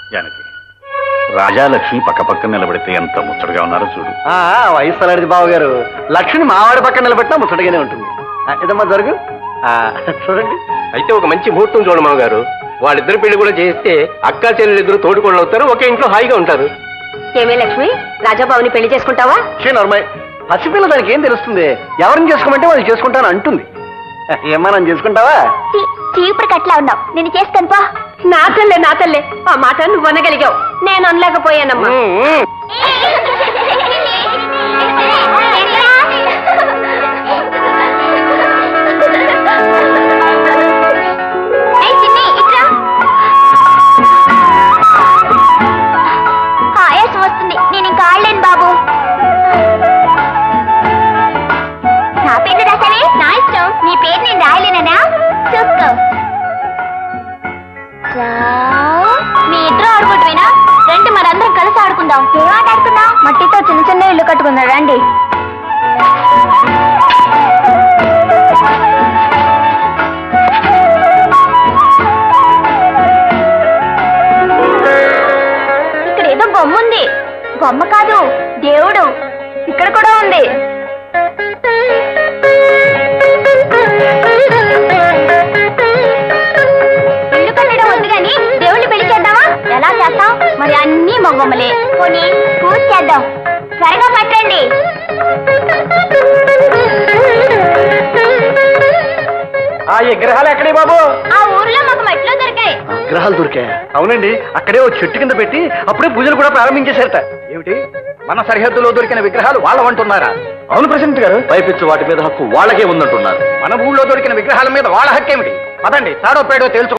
జానకి రాజాలక్ష్మి పక్క పక్కన నిలబడితే ఎంత ముచ్చటగా ఉన్నారో చూడు ఆ, వయసు అలాంటిది బావగారు లక్ష్మి మావాడి పక్కన నిలబెట్టినా ముచ్చటగానే ఉంటుంది ఆ, ఇదమ్మా జరుగు ఆ, చూడండి అయితే ఒక మంచి ముహూర్తం చూడమావ గారు వాళ్ళిద్దరు పెళ్లి కూడా చేస్తే అక్క చెల్లెలు ఇద్దరు తోడుకోళ్ళు అవుతారు ఒకే ఇంట్లో హాయిగా ఉంటారు ఏమే లక్ష్మి రాజాబాబుని పెళ్లి చేసుకుంటావా షే నర్మయ్ పసిపిల్ల దానికి ఏం తెలుస్తుంది ఎవరిని చేసుకోమంటే వాళ్ళు చేసుకుంటాను అంటుంది ఏమ్మా నన్ను చేసుకుంటావా చీపురు కట్లా ఉన్నావు నేను చేస్తాను పా నా తల్లే నా తల్లే ఆ మాట నువ్వు అనగలిగావు నేను అనలేకపోయానమ్మా ఆయాసం వస్తుంది నేను ఇంకా ఆడలేను బాబు నా పేరు రాసావే నా ఇష్టం నీ పేరు నేను రాయలేనా చూసుకో రావ్. మీ ఇద్దరు ఆడుకుంటువేనా రండి మనందరం కలిసి ఆడుకుందాం ఏం ఆట ఆడుకుందాం మట్టితో చిన్న చిన్న ఇల్లు కట్టుకుందాం రండి ఇక్కడ ఏదో బొమ్మ ఉంది బొమ్మ కాదు దేవుడు ఇక్కడ కూడా ఉంది ఇల్లు కట్టడం ఉంది కానీ దేవుణ్ణి పెళ్లి చేద్దామా ఎలా చేస్తాం మరి అన్ని మగబొమ్మలే పోనీ పూజ చేద్దాం త్వరగా పట్టండి ఆ విగ్రహాలు ఎక్కడే బాబు ఆ ఊర్లో మాకు మట్టిలో దొరికాయి విగ్రహాలు దొరికాయి అవునండి అక్కడే ఓ చెట్టు కింద పెట్టి అప్పుడే పూజలు కూడా ప్రారంభించేశారట ఏమిటి మన సరిహద్దులో దొరికిన విగ్రహాలు వాళ్ళ అంటున్నారా అవును ప్రెసిడెంట్ గారు పైపిచ్చు వాటి మీద హక్కు వాళ్ళకే ఉందంటున్నారు మన ఊళ్ళో దొరికిన విగ్రహాల మీద వాళ్ళ హక్కేమిటి పదండి తాడో పేడో తేల్చు